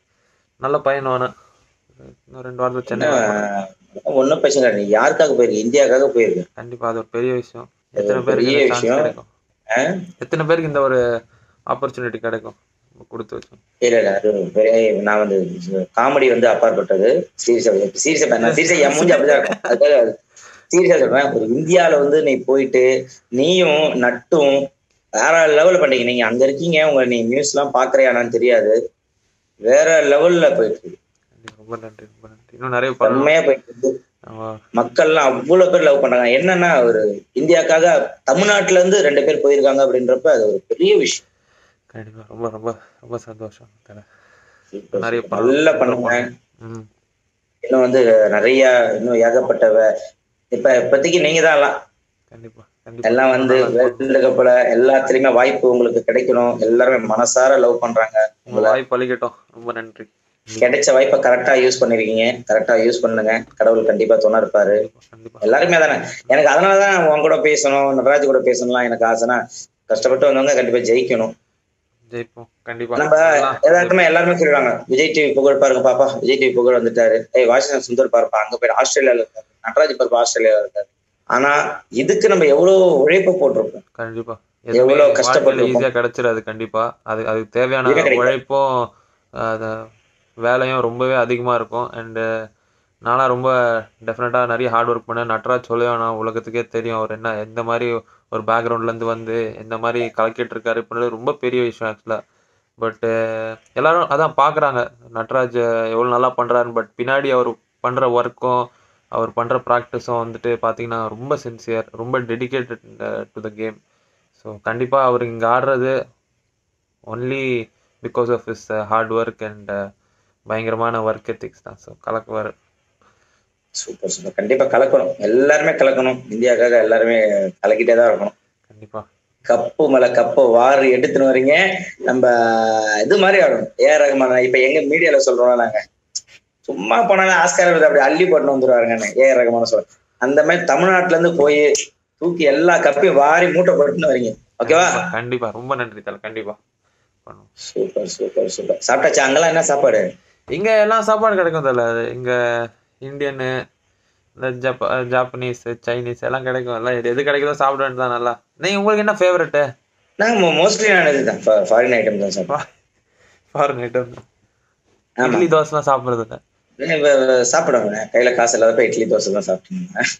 நல்ல பையன் வேணா இன்னும் ரெண்டு வாரத்துல சென்னை வரணும். ஒன்னும் பிரச்சனை இல்லை நீ யாருக்காக போயிருக்க இந்தியாவுக்காக போயிருக்க கண்டிப்பா அது ஒரு பெரிய விஷயம் எத்தனை பேருக்கு பெரிய இந்த chance விஷயம். கிடைக்கும் ஆ? எத்தனை பேருக்கு இந்த ஒரு ஆப்பர்ச்சுனிட்டி கிடைக்கும் கொடுத்து வச்சோம் இல்ல இல்ல அது பெரிய நான் வந்து காமெடி வந்து அப்பாற்பட்டது சீரியஸா சீரியஸா நான் சீரியஸா என் மூஞ்சி அப்படிதான் இருக்கும் அதுக்காக சீரியஸா சொல்றேன் ஒரு இந்தியால வந்து நீ போயிட்டு நீயும் நட்டும் வேற லெவல்ல பண்ணீங்க நீங்க அங்க இருக்கீங்க உங்க நீ நியூஸ் எல்லாம் பாக்குறியானான்னு தெரியாது வேற லெவல்ல போயிட்டு இருக்கு கண்டிப்பா, ரொம்ப நன்றி ரொம்ப நன்றி இன்னும் நிறைய பண்ணணும் செம்மையா போயிட்டு இருக்கு ஆமா மக்கள்லாம் அவ்வளவு பேர் லவ் பண்றாங்க என்னன்னா ஒரு இந்தியாக்காக தமிழ்நாட்டுல இருந்து ரெண்டு பேர் போயிருக்காங்க அப்படின்றப்ப அது ஒரு பெரிய விஷயம் கண்டிப்பா ரொம்ப ரொம்ப ரொம்ப சந்தோஷம் தல. நிறைய நல்லா பண்ணுங்க ம் இன்னும் வந்து நிறைய இன்னும் ஏகப்பட்ட வே- இப்ப இப்போதைக்கு நீங்க தான் எல்லாம் கண்டிப்பா கண்டிப்பா எல்லாம் வந்து வேர்ல்டு கப்ல எல்லாத்துலயுமே வாய்ப்பு உங்களுக்கு கிடைக்கணும் எல்லாருமே மனசார லவ் பண்றாங்க உங்க வாய்ப்பு அளிக்கட்டும் ரொம்ப நன்றி கிடைச்ச வாய்ப்பை கரெக்டா யூஸ் பண்ணிருக்கீங்க கரெக்டா யூஸ் பண்ணுங்க கடவுள் கண்டிப்பா துணை இருப்பாரு கண்டிப்பா எல்லாருமே தானே எனக்கு அதனாலதான் உன் கூட பேசணும் நடராஜ் கூட பேசணும்லாம் எனக்கு ஆசைனா கஷ்டப்பட்டு வந்தவங்க கண்டிப்பா ஜெயிக்கணும் ஜெயிப்போம் கண்டிப்பா நம்ம எல்லாம் எதார்த்தமா எல்லாருமே சொல்லிடுவாங்க விஜய் டிவி புகழ் பாருங்க பாப்பா விஜய் டிவி புகழ் வந்துட்டாரு ஏய் வாஷிங்டன் சுந்தர் பாருப்பா அங்க போய் ஆஸ்திரேலியால இருக்காரு நடராஜ் பாருப்பா ஆஸ்திரேலியால இருக்காரு ஆனா இதுக்கு நம்ம எவ்வளவு உழைப்பு போட்டிருக்கோம் கண்டிப்பா எவ்வளவு எதுவுமே கஷ்டப்பட்டிருப்போம். ஈஸியா கிடைச்சிடாது கண்டிப்பா அது அதுக்கு தேவையான எதுவுமே கிடைக்காது. உழைப்பும் அது வேலையும் ரொம்பவே அதிகமா இருக்கும் அண்டு நானா ரொம்ப டெஃபினட்டா நிறைய ஹார்ட் ஒர்க் பண்ணேன் நட்ராஜ் சொல்ல வேணாம் உலகத்துக்கே தெரியும் அவர் என்ன எந்த மாதிரி ஒரு பேக்ரவுண்ட்ல இருந்து வந்து எந்த மாதிரி கலக்கிட்டு இருக்காரு இப்படின்றது ரொம்ப பெரிய விஷயம் ஆக்சுவலா பட் எல்லாரும் அதான் பாக்குறாங்க நட்ராஜ் எவ்வளவு நல்லா பண்றாருன்னு பட் பின்னாடி அவர் பண்ற ஒர்க்கும் அவர் பண்ற ப்ராக்டிஸும் வந்துட்டு பாத்தீங்கன்னா ரொம்ப சின்சியர் ரொம்ப dedicated to the game so கண்டிப்பாக அவர் இங்கே ஆடுறது only because of is hard work and பயங்கரமான ஒர்க் எத்திக்ஸ் தான் ஸோ கலக்குவார் சூப்பர் சூப்பர் கண்டிப்பா கலக்கணும் எல்லாருமே கலக்கணும் இந்தியாக்காக எல்லாருமே கலக்கிட்டே தான் இருக்கணும் கண்டிப்பாக கப்பு மேல கப்பு வாரி எடுத்துன்னு வரீங்க நம்ம இது மாதிரி ஆடணும் ஏ ரகுமான் இப்ப எங்க மீடியால சொல்றோம் நாங்க சும்மா போனாலும் ஆஸ்கார் விருது அப்படி அள்ளி போட்டு வந்துருவாருங்கன்னு ஏ ரகுமான சொல்றேன் அந்த மாதிரி தமிழ்நாட்டுல இருந்து போய் தூக்கி எல்லா கப்பையும் வாரி மூட்டை போட்டுன்னு வரீங்க ஓகேவா கண்டிப்பாக ரொம்ப நன்றி தலை கண்டிப்பாக பண்ணுவோம் சூப்பர் சூப்பர் சூப்பர் சாப்பிட்டாச்சா அங்கெல்லாம் என்ன சாப்பாடு இங்கே எல்லாம் சாப்பாடு கிடைக்கும் தலை இங்கே இந்தியனு இந்த ஜப்ப ஜாப்பனீஸ் சைனீஸ் எல்லாம் கிடைக்கும் எல்லாம் எது எது கிடைக்குதோ சாப்பிட வேண்டியதான் நல்லா நீங்கள் உங்களுக்கு என்ன ஃபேவரெட்டு நாங்க மோஸ்ட்லி நான் இதுதான் ஃபாரின் ஐட்டம் தான் சாப்பிடுவேன் ஃபாரின் ஐட்டம் ஆமா இட்லி தோசைலாம் சாப்பிட்றது இல்லை இப்ப சாப்பிடுவாங்க கையில காசு இல்லாதப்ப இட்லி தோசை தான் சாப்பிட்டேன்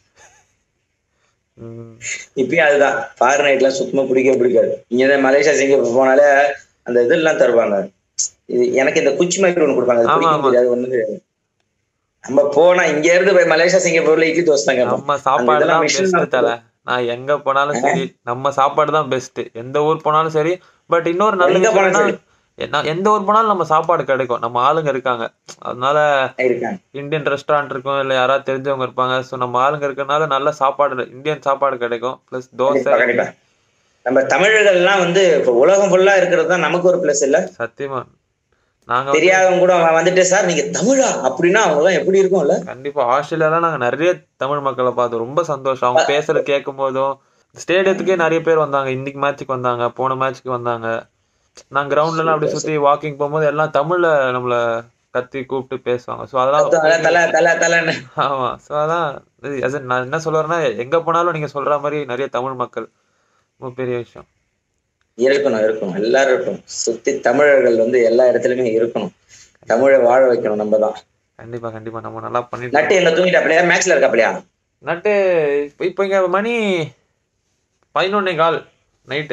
ம் இப்பயும் அதுதான் ஃபாரின் ஐட்லாம் சுத்தமா பிடிக்கவே பிடிக்காது இங்க தான் மலேசியா சிங்கப்பூர் போனாலே அந்த இதெல்லாம் தருவாங்க இது எனக்கு இந்த குச்சி மாதிரி ஒண்ணு கொடுப்பாங்க அது ஆமா, பிடிக்கும் ஆமா. தெரியாது ஒண்ணு தெரியாது நம்ம போனா இங்க இருந்து போய் மலேசியா சிங்கப்பூர்ல இட்லி தோசை தான் கேட்போம் நம்ம சாப்பாடு இதெல்லாம் தான் machine பெஸ்ட் தான் தல நான் எங்க போனாலும் சரி நம்ம சாப்பாடு தான் பெஸ்ட் எந்த ஊர் போனாலும் சரி பட் இன்னொரு நல்ல எங்க விஷயம் போனாலும் என்னன்னா, என்ன- எந்த ஊர் போனாலும் நம்ம சாப்பாடு கிடைக்கும் நம்ம ஆளுங்க இருக்காங்க அதனால இருக்காங்க இந்தியன் ரெஸ்டாரண்ட் இருக்கும் இல்ல யாராவது தெரிஞ்சவங்க இருப்பாங்க ஸோ நம்ம ஆளுங்க இருக்கறனால நல்ல சாப்பாடு இந்தியன் சாப்பாடு கிடைக்கும் ப்ளஸ் தோசை கண்டிப்பா கண்டிப்பா நம்ம தமிழர்கள்லாம் வந்து இப்ப உலகம் ஃபுல்லா இருக்கிறது தான் நமக்கு ஒரு பிளஸ் இல்ல சத்தியமா நாங்க வந்து தெரியாதவங்க கூட அவன் வந்துட்டு சார் நீங்க தமிழா அப்படின்னா அவங்க எல்லாம் எப்படி இருக்கும்ல கண்டிப்பா ஆஸ்திரேலியால நாங்க நிறைய தமிழ் மக்களை பார்த்தோம் ரொம்ப சந்தோஷம் அவங்க பேசுறத கேட்கும் போதும் ஸ்டேடியத்துக்கே நிறைய பேர் வந்தாங்க இன்னைக்கு மேட்ச்சுக்கு வந்தாங்க போன மேட்ச்சுக்கு வந்தாங்க நான் கிரவுண்ட்ல எல்லாம் அப்படி சுத்தி வாக்கிங் போகும்போது எல்லாம் தமிழ்ல நம்மள கத்தி கூப்பிட்டு பேசுவாங்க சோ அதெல்லாம் தல தல தல தலைன்னு ஆமா சோ அதான் இது- as in நான் என்ன சொல்ல வரேன்னா எங்க போனாலும் நீங்க சொல்ற மாதிரி நிறைய தமிழ் மக்கள் ரொம்ப பெரிய விஷயம் இருக்கணும் இருக்கணும் எல்லாரும் இருக்கணும் சுத்தி தமிழர்கள் வந்து எல்லா இடத்துலயுமே இருக்கணும் தமிழை வாழ வைக்கணும் நம்ம தான் கண்டிப்பா கண்டிப்பா நம்ம நல்லா பண்ணிட்டு நட்டு எங்க தூங்கிட்டாப்லையா மேட்ச்ல இருக்காப்லையா நட்டு இப்ப- இப்ப இங்க மணி பதினொன்னே கால் நைட்டு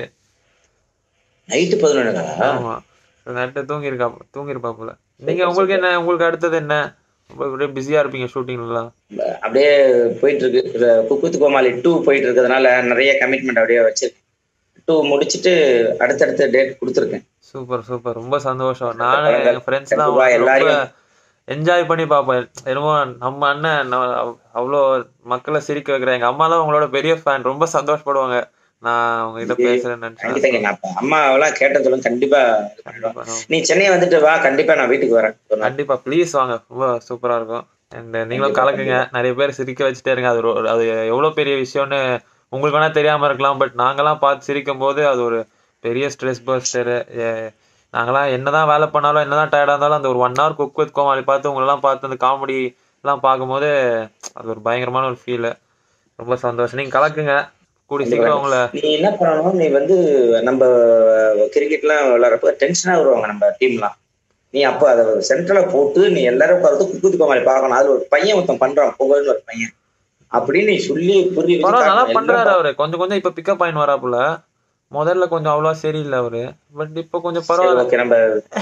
நைட்டு பதினொன்று ஆமா நட்டு தூங்கி இருக்கா தூங்கி இருப்பா போல நீங்க உங்களுக்கு என்ன உங்களுக்கு அடுத்தது என்ன ரொம்ப பிஸியா இருப்பீங்க ஷூட்டிங்லாம் அப்படியே போயிட்டு இருக்கு இந்த குக்குத்து கோமாளி டூ போயிட்டு இருக்கிறதுனால நிறைய கமிட்மெண்ட் அப்படியே வச்சிருக்கேன் டூ முடிச்சிட்டு அடுத்தடுத்த டேட் கொடுத்துருக்கேன் சூப்பர் சூப்பர் ரொம்ப சந்தோஷம் நானும் என் ஃப்ரெண்ட்ஸ் எல்லாம் கண்டிப்பா ரொம்ப எல்லாரையும் என்ஜாய் பண்ணி பார்ப்பேன் என்னமோ நம்ம அண்ணன் நம்ம அவ்- அவ்வளோ மக்களை சிரிக்க வைக்கிறேன் எங்க அம்மாலாம் உங்களோட பெரிய ஃபேன் ரொம்ப சந்தோஷப்படுவாங்க நான் உங்ககிட்ட பேசுறேன்னு நினைச்சேன் கண்டிப்பா நான் அப்ப அம்மாவெல்லாம் கேட்டேன்னு சொல்லுங்க கண்டிப்பா இது பண்ணிடுவேன். கண்டிப்பா நீ சென்னை வந்துட்டு வா கண்டிப்பா நான் வீட்டுக்கு வரேன் ஒரு நாள். கண்டிப்பா ப்ளீஸ் வாங்க ரொம்ப சூப்பரா இருக்கும் அண்ட் நீங்களும் கலக்குங்க நிறைய பேர் சிரிக்க வச்சுட்டே இருங்க அது ஒரு- அது எவ்வளவு பெரிய விஷயம்னு உங்களுக்கு வேணா தெரியாம இருக்கலாம் பட் நாங்கெல்லாம் பார்த்து சிரிக்கும் போது அது ஒரு பெரிய ஸ்ட்ரெஸ் பஸ்டர் நாங்கெல்லாம் என்னதான் வேலை பண்ணாலும் என்னதான் டயர்டா இருந்தாலும் அந்த ஒரு one hour cook with Comali பார்த்து உங்களெல்லாம் பார்த்து அந்த காமெடி எல்லாம் பார்க்கும்போது அது ஒரு பயங்கரமான ஒரு ஃபீல் ரொம்ப சந்தோஷம் நீங்க கலக்குங்க கூடி சீக்கிரம் உங்களை நீ என்ன பண்ணணும் நீ வந்து நம்ம கிரிக்கெட்லாம் விளையாடுறப்ப டென்ஷனா வருவாங்க நம்ம டீம்லாம் நீ அப்ப அதை சென்ட்ரல போட்டு நீ எல்லாரும் பார்த்து குக்குத்து கோமாளி பார்க்கணும் அது ஒரு பையன் ஒருத்தன் பண்றான் புகழ்னு ஒரு பையன் அப்படின்னு நீ சொல்லி புரிய வச்சு பரவாயில்ல நல்லா காட்டணும். பண்றாரு அவரு கொஞ்சம் கொஞ்சம் இப்ப பிக்கப் ஆயின் வராப்புல முதல்ல கொஞ்சம் அவ்வளவா சரியில்லை அவரு பட் இப்ப கொஞ்சம் சரி, பரவாயில்ல okay, நம்ம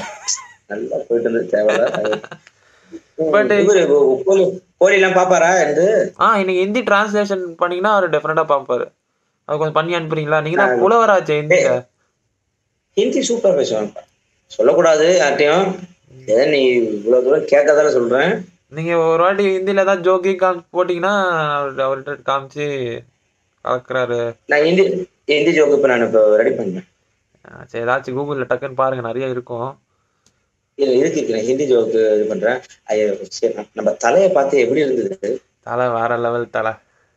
நல்லா போயிட்டு இருந்தது தேவையில்ல But- இவரு கோலி கோலி எல்லாம் பாப்பாரா என்று ஆ இன்னைக்கு ஹிந்தி டிரான்ஸ்லேஷன் பண்ணீங்கன்னா அவர் டெஃபினட்டா பாப்பாரு அது கொஞ்சம் பண்ணி அனுப்புறீங்களா நீங்க தான் புலவராச்சே ஹிந்தில ஹிந்தி சூப்பர் பேசுவான் சொல்லக்கூடாது யார்ட்டையும் ஏதோ நீ இவ்வளவு தூரம் கேட்கதால சொல்றேன் நீங்க ஒரு வாட்டி ஹிந்தில ஏதாவது ஜோக்கி காமி போட்டீங்கன்னா அவர் அவர்கிட்ட காமிச்சு கலக்குறாரு நான் ஹிந்தி ஹிந்தி ஜோக்கு இப்ப நான் இப்போ ரெடி பண்ணேன் ஆ, சரி ஏதாச்சும் கூகுள்ல டக்குன்னு பாருங்க நிறைய இருக்கும் இல்ல இருக்கு இருக்கு நான் ஹிந்தி ஜோக்கு இது பண்றேன் ஐயோ சரி நம்ம- நம்ம தலையை பார்த்து எப்படி இருந்தது தலை வேற லெவல் தலை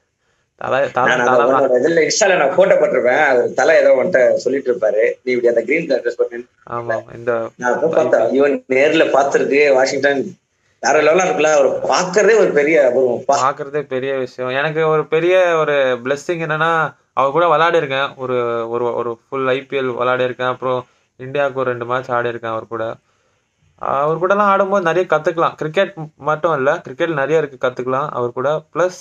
தலை தலை நான் தலை அந்த உன்னோட இதுல இன்ஸ்டால நான் போட்டோ போட்டிருப்பேன் அவர் தலை ஏதோ உன்ட்ட சொல்லிட்டு இருப்பாரு நீ இப்படி அந்த கிரீன் கலர் ட்ரெஸ் பண்ணு ஆமா இந்த நான் அப்ப பார்த்தேன் இவன் நேர்ல பார்த்திருக்கு வாஷிங்டன் வேற லெவலா இருக்குல்ல அவர் பாக்குறதே ஒரு பெரிய அபூர்வம் பா பாக்குறதே பெரிய விஷயம் எனக்கு ஒரு பெரிய ஒரு பிளெஸ்ஸிங் என்னன்னா அவர் கூட விளையாடி இருக்கேன் ஒரு ஒரு ஒரு ஃபுல் ஐபிஎல் விளையாடி இருக்கேன் அப்புறம் இந்தியாவுக்கு ஒரு ரெண்டு மேட்ச் ஆடி இருக்கேன் அவர் கூட அவர் கூட எல்லாம் ஆடும்போது நிறைய கத்துக்கலாம் கிரிக்கெட் மட்டும் இல்ல கிரிக்கெட் நிறைய இருக்கு கத்துக்கலாம் அவர் கூட ப்ளஸ்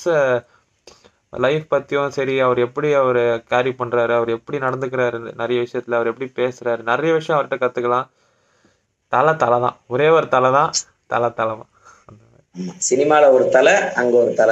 லைஃப் பத்தியும் சரி அவர் எப்படி அவர் கேரி பண்றாரு அவர் எப்படி நடந்துக்கிறாரு நிறைய விஷயத்துல அவர் எப்படி பேசுறாரு நிறைய விஷயம் அவர்கிட்ட கத்துக்கலாம் தலை தலை தான் ஒரே ஒரு தலை தான் தலை தலை தான் ஆமா. சினிமால ஒரு தலை அங்க ஒரு தலை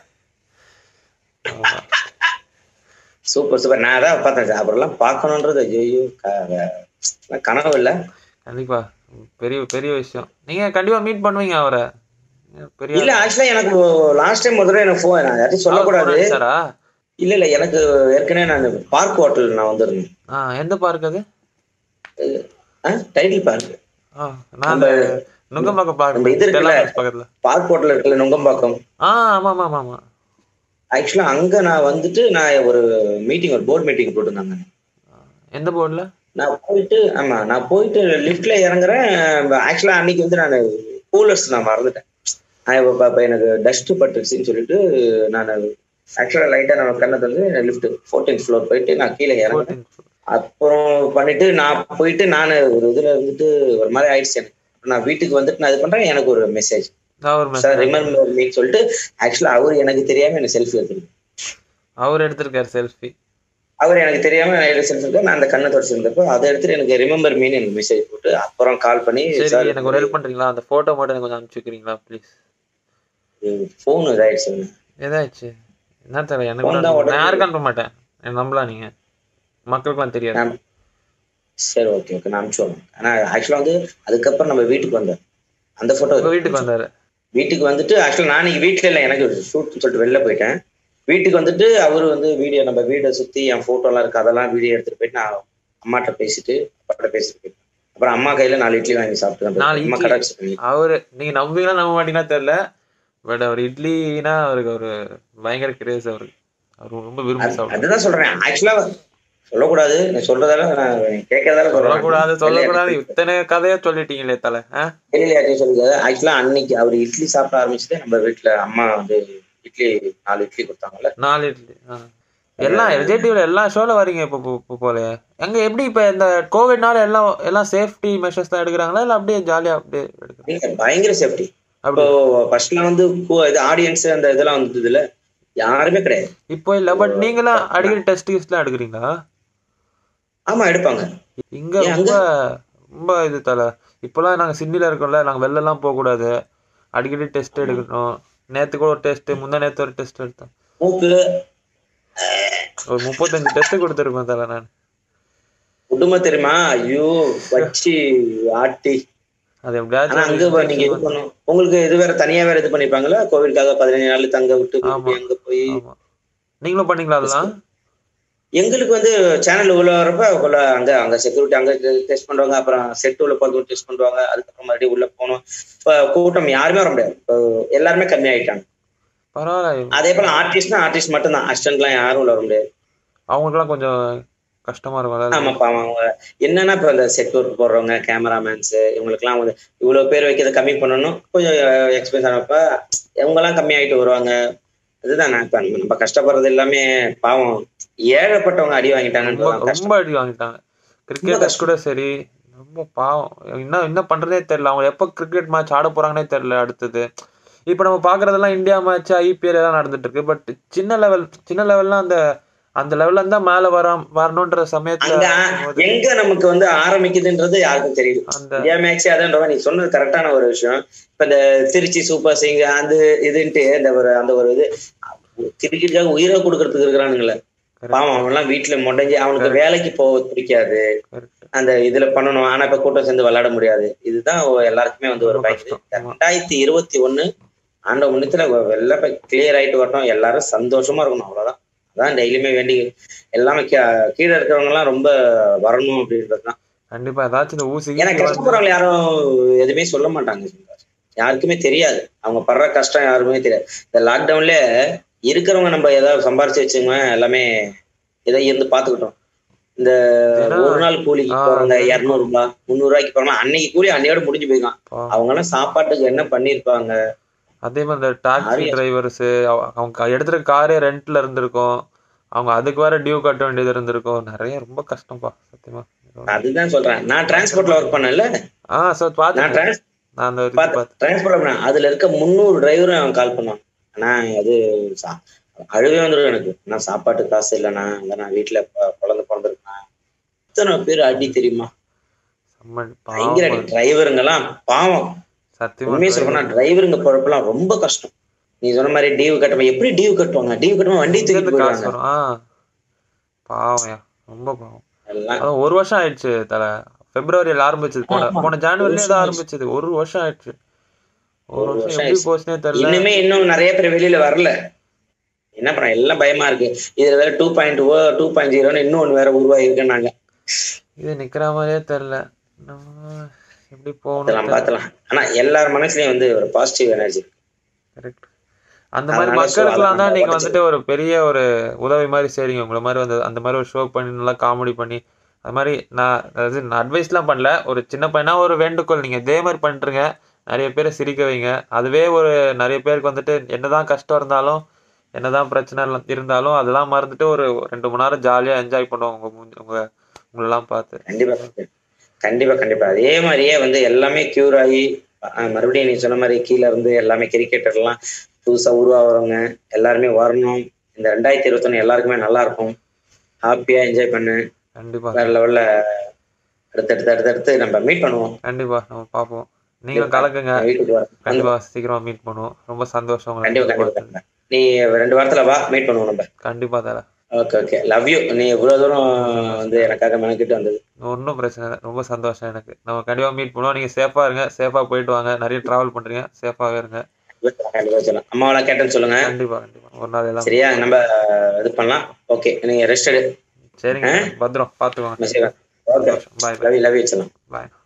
ஆமா. சூப்பர் சூப்பர் நான் அதான் பார்த்தேன் அப்புறம்லாம் பார்க்கணுன்றது ஐயோ கனவு இல்ல கண்டிப்பா பெரிய பெரிய விஷயம் நீங்க கண்டிப்பா மீட் பண்ணுவீங்க அவரை பெரிய இல்ல ஆக்சுவலா எனக்கு லாஸ்ட் டைம் ஒரு தடவை எனக்கு ஃபோன் நான் யார்ட்டையும் சொல்லக்கூடாது சாரா இல்ல இல்ல எனக்கு ஏற்கனவே நான் பார்க் ஹோட்டல் நான் வந்திருந்தேன் ஆ எந்த பார்க் அது டைட்டில் பார்க் ஆ நான் அந்த நுங்கம்பாக்கம் நம்ம இது பார்க் இருக்குல்ல? பக்கத்துல பார்க் ஹோட்டல் இருக்குல்ல நுங்கம்பாக்கம் ஆ ஆமா ஆமா ஆமா ஆமா ஆக்சுவலா அங்க நான் வந்துட்டு நான் ஒரு மீட்டிங் ஒரு போர்ட் மீட்டிங் போட்டிருந்தாங்க எந்த போர்டுல நான் போயிட்டு ஆமா நான் போயிட்டு லிஃப்ட்ல இறங்குறேன் ஆக்சுவலா அன்னைக்கு வந்து நான் கூலர்ஸ் நான் மறந்துட்டேன் நான் இப்ப இப்ப எனக்கு டஸ்ட் பட்டுருச்சுன்னு சொல்லிட்டு நான் ஆக்சுவலா லைட்டா நம்ம கண்ணை வந்து லிஃப்ட் ஃபோர்டீன்த் ஃப்ளோர் போயிட்டு நான் கீழே இறங்குறேன் அப்புறம் பண்ணிட்டு நான் போயிட்டு நான் ஒரு இதுல இருந்துட்டு ஒரு மாதிரி ஆயிடுச்சு எனக்கு நான் வீட்டுக்கு வந்துட்டு நான் இது பண்றேன் எனக்கு ஒரு மெசேஜ் அவர் சார் ரிமெம்பர் மீன்னு சொல்லிட்டு ஆக்சுவலா அவர் எனக்கு தெரியாம எனக்கு செல்ஃபி எடுத்துருக்கு அவர் எடுத்திருக்காரு செல்ஃபி அவர் எனக்கு தெரியாம நான் எடுத்து செல்ஃபி நான் அந்த கண்ணை தொடச்சிருந்தப்போ அதை எடுத்துட்டு எனக்கு ரிமெம்பர் மீன் எனக்கு மெசேஜ் போட்டு அப்புறம் கால் பண்ணி சரி எனக்கு ஒரு ஹெல்ப் பண்றீங்களா அந்த போட்டோ மட்டும் எனக்கு கொஞ்சம் அனுப்பிச்சு வைக்கிறீங்களா ப்ளீஸ் போன் இதாயிடுச்சு ஏதாச்சு என்ன தெரியல எனக்கு Phone கூட தான் அனுப்ப- உடனே- நான் யாருக்கும் அனுப்ப மாட்டேன் என்ன நம்பலாம் நீங்க மக்களுக்குலாம் தெரியாது நான் சரி ஓகே ஓகே நான் அனுப்பிச்சுடுறேன் ஆனா ஆக்சுவலா வந்து அதுக்கப்புறம் நம்ம வீட்டுக்கு வந்தோம் அந்த போட்டோ உங்க வீட்டுக்கு வந்தாரு வீட்டுக்கு வந்துட்டு ஆக்சுவலா நான் இன்னைக்கு வீட்டுல இல்லை எனக்கு ஷூட்னு சொல்லிட்டு வெளில போயிட்டேன் வீட்டுக்கு வந்துட்டு அவரு வந்து வீடியோ நம்ம வீடை சுத்தி என் போட்டோ எல்லாம் இருக்கு அதெல்லாம் வீடியோ எடுத்துட்டு போயிட்டு நான் அம்மாட்ட பேசிட்டு அப்பாட்ட பேசிட்டு போயிட்டேன். அப்புறம் அம்மா கையில நாலு இட்லி வாங்கி சாப்பிட்டு நாலு அம்மா இட்லி? கடை வச்சிருக்கீங்க அவரு நீங்க நம்புவீங்களா நம்ப மாட்டீங்கன்னா தெரியல பட் அவர் இட்லினா அவருக்கு ஒரு பயங்கர கிரேஸ் அவருக்கு அவர் ரொம்ப விரும்பி சாப்பிடுவார் அதுதான் சொல்றேன் ஆக்சுவலா சொல்லக்கூடாது நீ சொல்றதால நான் கேட்கறதால சொல்லக்கூடாது சொல்லக்கூடாது இத்தனை கதையா சொல்லிட்டீங்களே தலை ஆ? வெளியில யார்ட்டையும் சொல்லிக்காது ஆக்சுவலா அன்னைக்கு அவர் இட்லி சாப்பிட ஆரம்பிச்சுட்டு நம்ம வீட்டுல அம்மா வந்து இட்லி நாலு இட்லி கொடுத்தாங்கல்ல நாலு இட்லி ஆ. எல்லாம் விஜய் டிவில எல்லா ஷோல வரீங்க இப்போ இப்போ- இப்போ போல எங்க எப்படி இப்ப இந்த கோவிட்னால எல்லாம் எல்லாம் சேஃப்டி மெஷர்ஸ் தான் எடுக்கிறாங்களா இல்ல அப்படியே ஜாலியா அப்படியே எடுக்கிறாங்க நீங்க பயங்கர சேஃப்டி அப்படி இப்போ ஃபர்ஸ்ட்ல வந்து கு- இது ஆடியன்ஸ் அந்த இதெல்லாம் வந்தது இல்ல யாருமே கிடையாது இப்போ இல்ல பட் நீங்களாம் அடிக்கடி டெஸ்ட் எல்லாம் எடுக்கிறீங்களா ஆமா எடுப்பாங்க இங்க ஏன் ரொம்ப ரொம்ப இது தலை இப்போலாம் நாங்க சிட்னில இருக்கோம்ல நாங்க வெளில எல்லாம் போக கூடாது அடிக்கடி டெஸ்ட் எடுக்கணும் நேத்து கூட ஒரு டெஸ்ட் முந்தா நேத்து ஒரு டெஸ்ட் எடுத்தேன் மூக்கு ஒரு முப்பத்தஞ்சு டெஸ்ட் கொடுத்துருக்கோம் தலை நான் குடும்பம் தெரியுமா ஐயோ வச்சு ஆட்டி அது ஆனா அங்க எப்படியாச்சும் நீங்க இது பண்ணும் உங்களுக்கு இது வேற தனியா வேற இது பண்ணிருப்பாங்களா கோவிலுக்காக பதினஞ்சு நாள் தங்க விட்டு ஆமா. கூட்டி அங்க போய் ஆமா நீங்களும் பண்ணீங்களா அதெல்லாம் எங்களுக்கு வந்து சேனல் உள்ள வரப்ப உள்ள அங்க அங்க செக்யூரிட்டி அங்க டெஸ்ட் பண்றாங்க அப்புறம் செட் உள்ள போறது டெஸ்ட் பண்ணுவாங்க அதுக்கப்புறம் மறுபடியும் உள்ள போகணும் இப்ப கூட்டம் யாருமே வர முடியாது இப்போ எல்லாருமே கம்மி ஆயிட்டாங்க பரவாயில்ல அதே போல ஆர்டிஸ்ட்னா ஆர்டிஸ்ட் மட்டும் தான் அசிஸ்டன்ட்லாம் யாரும் உள்ள வர முடியாது அவங்களுக்குலாம் கொஞ்சம் கஷ்டமா இருக்கும் ஆமா பாவம் அவங்க என்னன்னா இப்ப இந்த செட் ஒர்க் போடுறவங்க கேமராமேன்ஸ் இவங்களுக்குலாம் வந்து இவ்வளவு பேர் வைக்கிறத கம்மி பண்ணணும் கொஞ்சம் எக்ஸ்பென்ஸ் ஆனப்ப இவங்க எல்லாம் கம்மி ஆயிட்டு வருவாங்க இதுதான் நான் இப்ப நம்ம கஷ்டப்படுறது எல்லாமே பாவம் ஏழைப்பட்டவங்க அடி ரொம்ப வாங்கிட்டாங்கன்னு ரொம்ப அடி வாங்கிட்டாங்க கிரிக்கெட்டர்ஸ் கஷ்டம். கூட சரி ரொம்ப பாவம் என்ன என்ன பண்றதே தெரியல அவங்க எப்போ கிரிக்கெட் மேட்ச் ஆட போறாங்கன்னே தெரியல அடுத்தது இப்போ நம்ம பாக்குறதெல்லாம் இந்தியா மேட்ச் ஐபிஎல் எல்லாம் நடந்துட்டு இருக்கு பட் சின்ன லெவல் சின்ன லெவல்லாம் அந்த அந்த லெவல்ல இருந்தா மேல வர வரணுன்ற சமயத்துல அங்க வரும்போது எங்க நமக்கு வந்து ஆரம்பிக்குதுன்றது யாருக்கும் தெரியுது அந்த இந்தியா மேக்ஸே அதான்றவா நீ சொன்னது கரெக்டான ஒரு விஷயம் இப்ப இந்த திருச்சி சூப்பர் சிங் அந்த இதுன்ட்டு இந்த ஒரு அந்த ஒரு இது கிரிக்கெட்டுக்காக உயிரை கொடுக்கறதுக்கு இருக்கிறானுங்களே பாவம் அவன் எல்லாம் வீட்டுல முடங்கி அவனுக்கு வேலைக்கு போக பிடிக்காது correct. அந்த இதுல பண்ணணும் ஆனா இப்ப கூட்டம் சேர்ந்து விளையாட முடியாது இதுதான் எல்லாருக்குமே வந்து ஒரு ரொம்ப பயந்து கஷ்டம். ஆமா. ரெண்டாயிரத்தி இருபத்தி ஒண்ணு ஆண்ட முன்னத்துல எல்லாம் கிளியர் ஆயிட்டு வரட்டும் எல்லாரும் சந்தோஷமா இருக்கணும் அவ்வளவுதான் அதான் டெய்லியுமே வேண்டி எல்லாமே கீ- கீழே இருக்கிறவங்க எல்லாம் ரொம்ப வரணும் அப்படின்றதுதான் கண்டிப்பா ஏதாச்சும் இந்த ஊசி ஏன்னா கீசி வந்து- கஷ்டப்படுறவங்க யாரும் எதுவுமே சொல்ல மாட்டாங்க யாருக்குமே தெரியாது அவங்க படுற கஷ்டம் யாருக்குமே தெரியாது இந்த லாக்டவுன்ல இருக்கிறவங்க நம்ம ஏதாவது சம்பாரிச்சு வச்சுங்க எல்லாமே ஏதோ இருந்து பாத்துக்கிட்டோம் இந்த ஏன்னா- ஒரு நாள் கூலிக்கு ஆ, போறவங்க சரி. இருநூறு ரூபாய் முந்நூறு ரூபாய்க்கு போறாங்க அன்னைக்கு கூலி அன்னையோட முடிஞ்சு போயிருக்கான் பாவம். அவங்க எல்லாம் சாப்பாட்டுக்கு என்ன பண்ணிருப்பாங்க அதே மாதிரி இந்த டாக்ஸி யாரையும் டிரைவர்ஸ் அவங்க எடுத்துருக்க காரே ரெண்ட்ல இருந்திருக்கும் அவங்க அதுக்கு வேற டியூ கட்ட வேண்டியது இருந்திருக்கும் நிறைய ரொம்ப கஷ்டம்ப்பா சத்தியமா அதுதான் சொல்றேன் நான் டிரான்ஸ்போர்ட்ல ஒர்க் பண்ணல ஆ சார் நான் பாத்து டிரான்ஸ் நான் அந்த இது பார்த்து பார்த்தேன் டிரான்ஸ்போர்ட் பண்ணேன் அதுல இருக்க முந்நூறு டிரைவரும் அவன் கால் பண்ணான் ஆனா அது சா- அழுவே வந்துடும் எனக்கு நான் சாப்பாட்டு காசு இல்லைண்ணா அங்க நான் வீட்டுல ப- குழந்தை பிறந்திருக்கேன் இத்தனை பேர் அடி தெரியுமா செம்ம பயங்கர அடி பாவம் டிரைவருங்க எல்லாம் பாவம் சத்தியமா உண்மையை சொல்லணும்னா டிரைவருங்க பொழப்பெல்லாம் ரொம்ப கஷ்டம் நீ சொன்ன மாதிரி டியூ கட்டணும் எப்படி டியூ கட்டுவாங்க டியூ கட்டணும் வண்டி எங்க தூக்கி இருந்து காசு போயிடுவாங்க வரும் ஆ பாவம்யா ரொம்ப பாவம் எல்லாம் அதான் ஒரு வருஷம் ஆயிடுச்சு தல பிப்ரவரியில ஆரம்பிச்சது போன ஆமா. போன ஜான்வரில வருஷம் தான் ஆயிடுச்சு. ஆரம்பிச்சது ஒரு வருஷம் ஆயிடுச்சு ஒரு ஒரு வருஷம் வருஷம் எப்படி ஆயிடுச்சு. போச்சுனே தெரியல இன்னுமே இன்னும் நிறைய பேர் வெளியில வரல என்ன பண்ண எல்லாம் பயமா இருக்கு இதுல வேற two point oh two point ஜீரோன்னு இன்னும் ஒண்ணு வேற உருவாயிருக்குன்னாங்க இது நிக்கிற மாதிரியே தெரியல நம்ம எப்படி அதெல்லாம் போகணும் பார்த்தலாம் ஆனா எல்லார் மனசுலயும் வந்து ஒரு பாசிட்டிவ் எனர்ஜி கரெக்ட் அந்த மாதிரி அதனால so மக்களுக்குலாம் அதை தான் நம்ம நீங்க உடைச்சு- வந்துட்டு ஒரு பெரிய ஒரு உதவி மாதிரி செய்றீங்க உங்களை மாதிரி வந்து அந்த மாதிரி ஒரு ஷோ பண்ணி நல்லா காமெடி பண்ணி அது மாதிரி நான் அதாவது நான் அட்வைஸ்லாம் பண்ணல ஒரு சின்ன பையனா ஒரு வேண்டுகோள் நீங்க இதே மாதிரி பண்ணிட்டுருங்க நிறைய பேரை சிரிக்க வைங்க அதுவே ஒரு நிறைய பேருக்கு வந்துட்டு என்னதான் கஷ்டம் இருந்தாலும் என்னதான் பிரச்சனை எல்லாம் இருந்தாலும் அதெல்லாம் மறந்துட்டு ஒரு ரெண்டு மணி நேரம் ஜாலியா என்ஜாய் பண்ணுவாங்க உங்க மூஞ்சி- உங்க உங்களெல்லாம் பார்த்து கண்டிப்பா கண்டிப்பா கண்டிப்பா அதே மாதிரியே வந்து எல்லாமே கியூர் ஆகி அஹ், மறுபடியும் நீ சொன்ன மாதிரி கீழே இருந்து எல்லாமே கிரிக்கெட்டர் எல்லாம் புதுசா உருவாகிறவங்க எல்லாருமே வரணும் இந்த ரெண்டாயிரத்தி இருபத்தொன்னு எல்லாருக்குமே நல்லா இருக்கும் ஹாப்பியா என்ஜாய் பண்ணு கண்டிப்பா வேற லெவல்ல அடுத்தடுத்து அடுத்தடுத்து நம்ம மீட் பண்ணுவோம் கண்டிப்பா நம்ம பார்ப்போம் நீங்களும் கலக்குங்க நான் வீட்டுக்கு வரேன் வந்து கண்டிப்பா சீக்கிரமா மீட் பண்ணுவோம் ரொம்ப சந்தோஷம் உங்களை கண்டிப்பா meet கண்டிப்பா பண்ணதுல. கண்டிப்பா. நீ ரெண்டு வாரத்துல வா மீட் பண்ணுவோம் நம்ம கண்டிப்பா தர ஓகே ஓகே லவ் யூ நீ இவ்வளவு தூரம் வந்து எனக்காக மெனக்கிட்டு வந்தது ஒன்றும் பிரச்சனை இல்லை ரொம்ப சந்தோஷம் எனக்கு நம்ம கண்டிப்பா மீட் பண்ணுவோம் நீங்க சேஃபா இருங்க சேஃபா போயிட்டு வாங்க நிறைய டிராவல் பண்றீங்க சேஃபாவே இருங்க கண்டிப்பா வச்சிடலாம் அம்மாவெல்லாம் கேட்டேன்னு சொல்லுங்க கண்டிப்பா கண்டிப்பா ஒரு நாள் எல்லாம் சரியா நம்ம இது பண்ணலாம் ஓகே நீங்க ரெஸ்ட் எடு சரிங்க பத்திரம் பாத்துக்கோங்க message okay bye love love வச்சிடலாம் பாய்